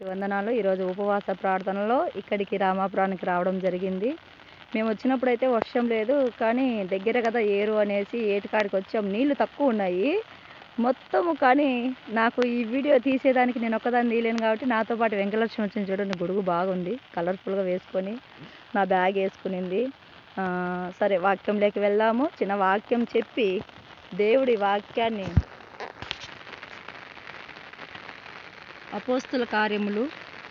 వందనాలు ఈరోజు ఉపవాస ప్రార్థనలో ఇక్కడికి రామాపురానికి రావడం జరిగింది మేము వచ్చినప్పుడు అయితే వర్షం లేదు కానీ దగ్గర కదా ఏరు అనేసి ఏటికాడికి వచ్చాం నీళ్లు తక్కువ ఉన్నాయి మొత్తము కానీ నాకు ఈ వీడియో తీసేదానికి నేను ఒక్కదాన్ని తీయలేను కాబట్టి నాతో పాటు వెంకటలక్ష్మి వచ్చింది చూడండి గొడుగు బాగుంది కలర్ఫుల్గా వేసుకొని నా బ్యాగ్ వేసుకునింది ఆ, సరే వాక్యంలోకి వెళ్దాము చిన్న వాక్యం చెప్పి దేవుడి వాక్యాన్ని అపోస్తుల కార్యములు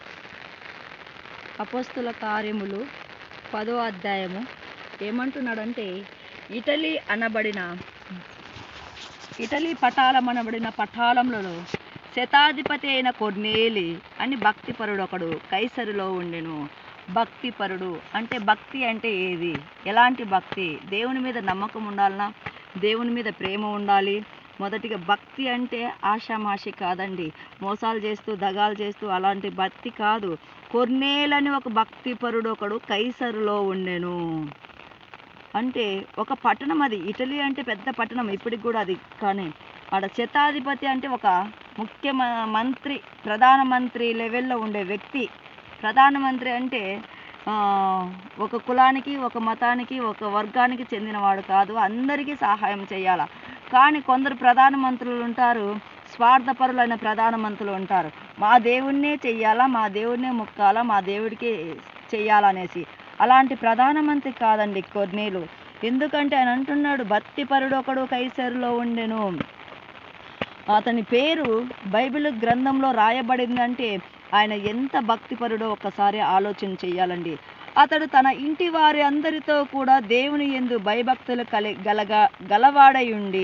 అపోస్తుల కార్యములు పదో అధ్యాయము ఏమంటున్నాడంటే ఇటలీ అనబడిన ఇటలీ పటాలం అనబడిన పటాలంలో శతాధిపతి అయిన కొర్నేలి అని భక్తిపరుడు ఒకడు కైసరులో ఉండెను భక్తిపరుడు అంటే భక్తి అంటే ఏది ఎలాంటి భక్తి దేవుని మీద నమ్మకం ఉండాలనా దేవుని మీద ప్రేమ ఉండాలి మొదటిగా భక్తి అంటే ఆషామాషి కాదండి మోసాలు చేస్తూ దగాలు చేస్తూ అలాంటి భక్తి కాదు కొర్నేలని ఒక భక్తిపరుడు ఒకడు కైసరులో ఉండెను అంటే ఒక పట్టణం అది ఇటలీ అంటే పెద్ద పట్టణం ఇప్పటికి కూడా అది కానీ ఆడ శతాధిపతి అంటే ఒక ముఖ్య మ- మంత్రి ప్రధానమంత్రి లెవెల్లో ఉండే వ్యక్తి ప్రధానమంత్రి అంటే ఆ, ఒక కులానికి ఒక మతానికి ఒక వర్గానికి చెందినవాడు కాదు అందరికీ సహాయం చేయాల కానీ కొందరు ప్రధానమంత్రులు ఉంటారు స్వార్థపరులైన ప్రధానమంత్రులు ఉంటారు మా దేవుణ్ణే చెయ్యాలా మా దేవుణ్ణే ముక్కాలా మా దేవుడికి చెయ్యాలనేసి అలాంటి ప్రధానమంత్రి కాదండి కొన్నేలు ఎందుకంటే ఆయన అంటున్నాడు భక్తిపరుడు ఒకడు కైసరులో ఉండెను అతని పేరు బైబిల్ గ్రంథంలో రాయబడిందంటే ఆయన ఎంత భక్తిపరుడో ఒక్కసారి ఆలోచన చెయ్యాలండి అతడు తన ఇంటి వారి అందరితో కూడా దేవుని ఎందు భయభక్తులు కలి గలగా గలవాడై ఉండి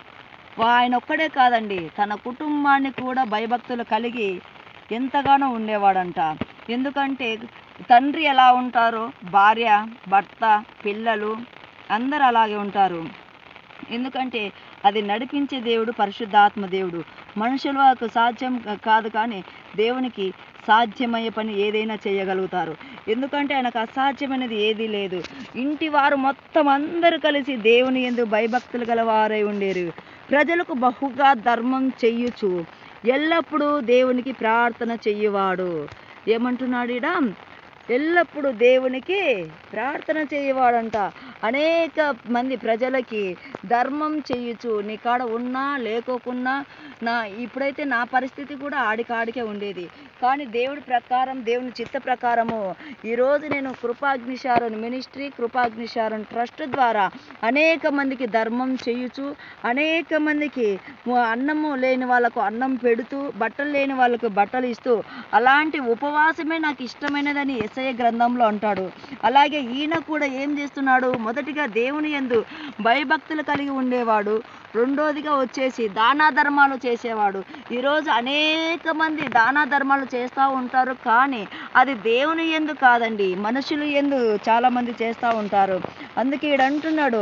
ఆయన ఒక్కడే కాదండి తన కుటుంబాన్ని కూడా భయభక్తులు కలిగి ఎంతగానో ఉండేవాడంట ఎందుకంటే తండ్రి ఎలా ఉంటారో భార్య భర్త పిల్లలు అందరు అలాగే ఉంటారు ఎందుకంటే అది నడిపించే దేవుడు పరిశుద్ధాత్మ దేవుడు మనుషులకు సాధ్యం కా- కాదు కానీ దేవునికి సాధ్యమయ్యే పని ఏదైనా చేయగలుగుతారు ఎందుకంటే ఆయనకు అసాధ్యమైనది ఏదీ లేదు ఇంటి వారు మొత్తం అందరూ కలిసి దేవుని ఎందు భయభక్తులు గలవారై ఉండేరు ప్రజలకు బహుగా ధర్మం చెయ్యుచు ఎల్లప్పుడూ దేవునికి ప్రార్థన చెయ్యువాడు ఏమంటున్నాడు ఈడ ఎల్లప్పుడూ దేవునికి ప్రార్థన చేయవాడంట అనేక మంది ప్రజలకి ధర్మం చేయొచ్చు నీ కాడ ఉన్నా లేకోకున్నా నా ఇప్పుడైతే నా పరిస్థితి కూడా ఆడికాడికే ఉండేది కానీ దేవుడి ప్రకారం దేవుని చిత్త ప్రకారము ఈరోజు నేను కృపాగ్నిశారన్ మినిస్ట్రీ కృపాగ్నిశారన్ ట్రస్ట్ ద్వారా అనేక మందికి ధర్మం చేయుచు అనేక మందికి ము- అన్నము లేని వాళ్ళకు అన్నం పెడుతూ బట్టలు లేని వాళ్ళకు బట్టలు ఇస్తూ అలాంటి ఉపవాసమే నాకు ఇష్టమైనదని ఎస్ఐ గ్రంథంలో అంటాడు అలాగే ఈయన కూడా ఏం చేస్తున్నాడు మొదటిగా దేవుని యందు భయభక్తులు కలిగి ఉండేవాడు రెండోదిగా వచ్చేసి దానా ధర్మాలు చేసేవాడు ఈరోజు అనేక మంది దానా ధర్మాలు చేస్తూ ఉంటారు కానీ అది దేవుని ఎందు కాదండి మనుషులు ఎందు చాలా మంది చేస్తూ ఉంటారు అందుకే ఈడు అంటున్నాడు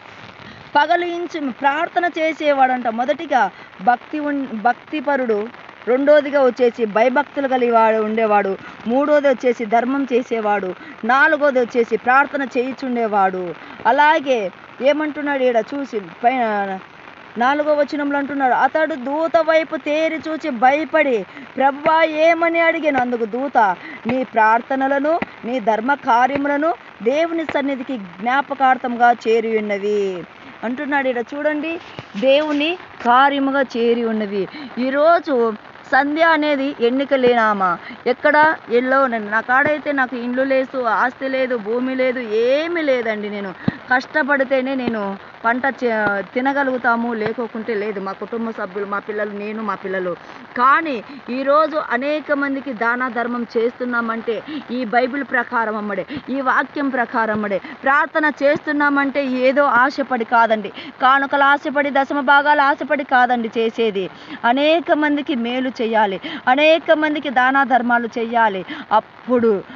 పగలు ఇంచు ప్రార్థన చేసేవాడంట మొదటిగా భక్తి ఉన్ భక్తిపరుడు రెండోదిగా వచ్చేసి భయభక్తులు కలిగి వాడు ఉండేవాడు మూడోది వచ్చేసి ధర్మం చేసేవాడు నాలుగోది వచ్చేసి ప్రార్థన చేయిచుండేవాడు అలాగే ఏమంటున్నాడు ఈడ చూసి పైన నాలుగో వచనంలో అంటున్నాడు అతడు దూత వైపు తేరి చూచి భయపడి ప్రభువా ఏమని అడిగాను అందుకు దూత నీ ప్రార్థనలను నీ ధర్మ కార్యములను దేవుని సన్నిధికి జ్ఞాపకార్థంగా చేరి ఉన్నవి అంటున్నాడు ఇక్కడ చూడండి దేవుని కార్యముగా చేరి ఉన్నవి ఈరోజు సంధ్య అనేది ఎన్నిక లేనామా ఎక్కడ ఎల్లో నా కాడైతే నాకు ఇండ్లు లేదు ఆస్తి లేదు భూమి లేదు ఏమీ లేదండి నేను కష్టపడితేనే నేను పంట చే- తినగలుగుతాము లేకోకుంటే లేదు మా కుటుంబ సభ్యులు మా పిల్లలు నేను మా పిల్లలు కానీ ఈరోజు అనేక మందికి దాన ధర్మం చేస్తున్నామంటే ఈ బైబిల్ ప్రకారం అమ్మడే ఈ వాక్యం ప్రకారం అమ్మడే ప్రార్థన చేస్తున్నామంటే ఏదో ఆశపడి కాదండి కానుకలు ఆశపడి దశమ భాగాలు ఆశపడి కాదండి చేసేది అనేక మందికి మేలు చేయాలి అనేక మందికి దానా ధర్మాలు చేయాలి అప్పుడు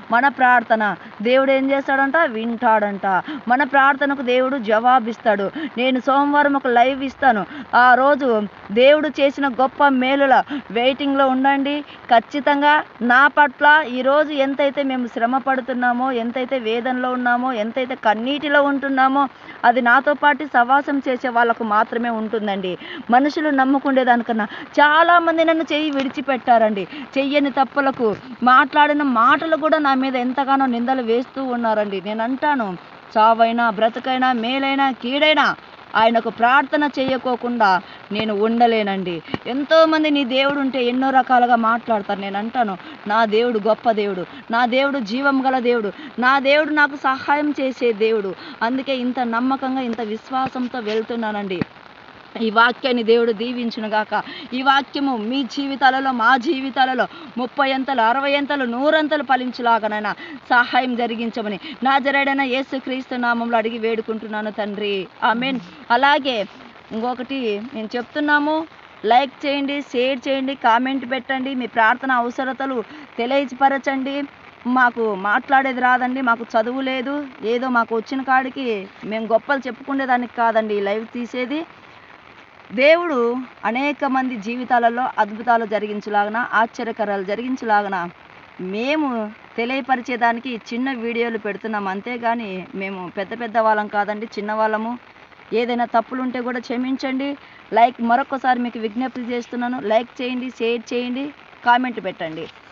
మన ప్రార్థన దేవుడు ఏం చేస్తాడంట వింటాడంట మన ప్రార్థనకు దేవుడు జవాబిస్తాడు నేను సోమవారం ఒక లైవ్ ఇస్తాను ఆ రోజు దేవుడు చేసిన గొప్ప మేలుల వెయిటింగ్లో ఉండండి ఖచ్చితంగా నా పట్ల ఈరోజు ఎంతైతే మేము శ్రమ పడుతున్నామో ఎంతైతే వేదనలో ఉన్నామో ఎంతైతే కన్నీటిలో ఉంటున్నామో అది నాతో పాటు సవాసం చేసే వాళ్ళకు మాత్రమే ఉంటుందండి మనుషులు నమ్ముకుండేదానికన్నా చాలామంది నన్ను చెయ్యి విడిచిపెట్టారండి చెయ్యని తప్పులకు మాట్లాడిన మాటలు కూడా నా మీద ఎంతగానో నిందలు వేస్తూ ఉన్నారండి నేను అంటాను చావైనా బ్రతుకైనా మేలైనా కీడైనా ఆయనకు ప్రార్థన చేయకోకుండా నేను ఉండలేనండి ఎంతోమంది నీ దేవుడు ఉంటే ఎన్నో రకాలుగా మాట్లాడతారు నేను అంటాను నా దేవుడు గొప్ప దేవుడు నా దేవుడు జీవం గల దేవుడు నా దేవుడు నాకు సహాయం చేసే దేవుడు అందుకే ఇంత నమ్మకంగా ఇంత విశ్వాసంతో వెళ్తున్నానండి ఈ వాక్యాన్ని దేవుడు దీవించునుగాక ఈ వాక్యము మీ జీవితాలలో మా జీవితాలలో ముప్పై అంతలు అరవై అంతలు నూరంతలు ఫలించులాగానైనా సహాయం జరిగించమని నా జరైడైన యేసు క్రీస్తు నామంలో అడిగి వేడుకుంటున్నాను తండ్రి ఆమెన్ అలాగే ఇంకొకటి నేను చెప్తున్నాము లైక్ చేయండి షేర్ చేయండి కామెంట్ పెట్టండి మీ ప్రార్థన అవసరతలు తెలియపరచండి మాకు మాట్లాడేది రాదండి మాకు చదువు లేదు ఏదో మాకు వచ్చిన కాడికి మేము గొప్పలు చెప్పుకునేదానికి కాదండి ఈ లైవ్ తీసేది దేవుడు అనేక మంది జీవితాలలో అద్భుతాలు జరిగించలాగన ఆశ్చర్యకరాలు జరిగించలాగన మేము తెలియపరిచేదానికి చిన్న వీడియోలు పెడుతున్నాం అంతేగాని మేము పెద్ద పెద్ద వాళ్ళం కాదండి చిన్నవాళ్ళము ఏదైనా తప్పులు ఉంటే కూడా క్షమించండి లైక్ మరొకసారి మీకు విజ్ఞప్తి చేస్తున్నాను లైక్ చేయండి షేర్ చేయండి కామెంట్ పెట్టండి